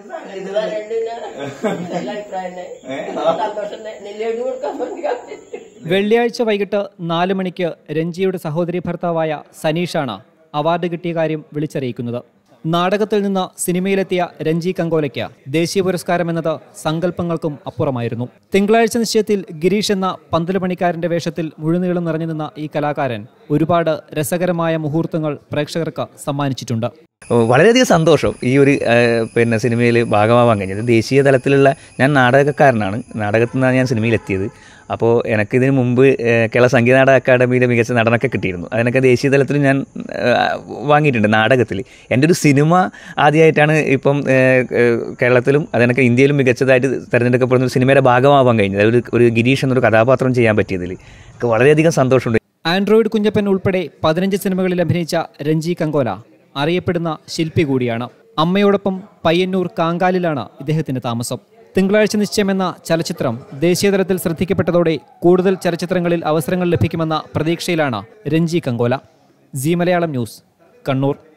ഇത് പറഞ്ഞിട്ട് നല്ല അഭിപ്രായം തന്നെ. സന്തോഷം തന്നെ. നെല്ലിയോട് കൊടുക്കാൻ വേണ്ടി വെള്ളിയാഴ്ച വൈകിട്ട് നാല് മണിക്ക് രഞ്ജിയുടെ സഹോദരി ഭർത്താവായ സനീഷാണ് അവാർഡ് കിട്ടിയ കാര്യം വിളിച്ചറിയിക്കുന്നത് നാടകത്തിൽ നിന്ന് സിനിമയിലെത്തിയ രഞ്ജി കങ്കോലയ്ക്ക് ദേശീയ പുരസ്കാരം എന്നത് സങ്കല്പങ്ങൾക്കും അപ്പുറമായിരുന്നു തിങ്കളാഴ്ച നിശ്ചയത്തിൽ ഗിരീഷ് എന്ന പന്തല് പണിക്കാരന്റെ വേഷത്തിൽ മുഴുനീളം നിറഞ്ഞു നിന്ന ഈ കലാകാരൻ ഒരുപാട് രസകരമായ മുഹൂർത്തങ്ങൾ പ്രേക്ഷകർക്ക് സമ്മാനിച്ചിട്ടുണ്ട് ഓ, വളരെയധികം സന്തോഷം ഈ ഒരു ആ, പിന്നെ സിനിമയിൽ ഭാഗമാവാൻ കഴിഞ്ഞത് ദേശീയ തലത്തിലുള്ള ഞാൻ നാടകക്കാരനാണ് നാടകത്തിൽ നിന്നാണ് ഞാൻ സിനിമയിലെത്തിയത് അപ്പോൾ എനിക്കിതിന് മുമ്പ് ആ, കേരള സംഗീത നാടക അക്കാദമിയിലെ മികച്ച നടനൊക്കെ കിട്ടിയിരുന്നു അതിനൊക്കെ ദേശീയ തലത്തിൽ ഞാൻ ആ, വാങ്ങിയിട്ടുണ്ട് നാടകത്തിൽ എൻ്റെ ഒരു സിനിമ ആദ്യമായിട്ടാണ് ഇപ്പം ആ, ആ, കേരളത്തിലും അതിനൊക്കെ ഇന്ത്യയിലും മികച്ചതായിട്ട് തിരഞ്ഞെടുക്കപ്പെടുന്ന ഒരു സിനിമയുടെ ഭാഗമാവാൻ കഴിഞ്ഞത് ഒരു ഒരു ഗിരീഷ് എന്നൊരു കഥാപാത്രം ചെയ്യാൻ പറ്റിയതിൽ എനിക്ക് വളരെയധികം സന്തോഷമുണ്ട് ആൻഡ്രോയിഡ് കുഞ്ഞപ്പൻ ഉൾപ്പെടെ പതിനഞ്ച് സിനിമകളിൽ അഭിനയിച്ച രഞ്ജി കങ്കോല അറിയപ്പെടുന്ന ശില്പി കൂടിയാണ് അമ്മയോടൊപ്പം പയ്യന്നൂർ കാങ്കാലിലാണ് ഇദ്ദേഹത്തിന്റെ താമസം തിങ്കളാഴ്ച നിശ്ചയം എന്ന ചലച്ചിത്രം ദേശീയതലത്തിൽ ശ്രദ്ധിക്കപ്പെട്ടതോടെ കൂടുതൽ ചലച്ചിത്രങ്ങളിൽ അവസരങ്ങൾ ലഭിക്കുമെന്ന പ്രതീക്ഷയിലാണ് രഞ്ജി കങ്കോല ജി മലയാളം ന്യൂസ് കണ്ണൂർ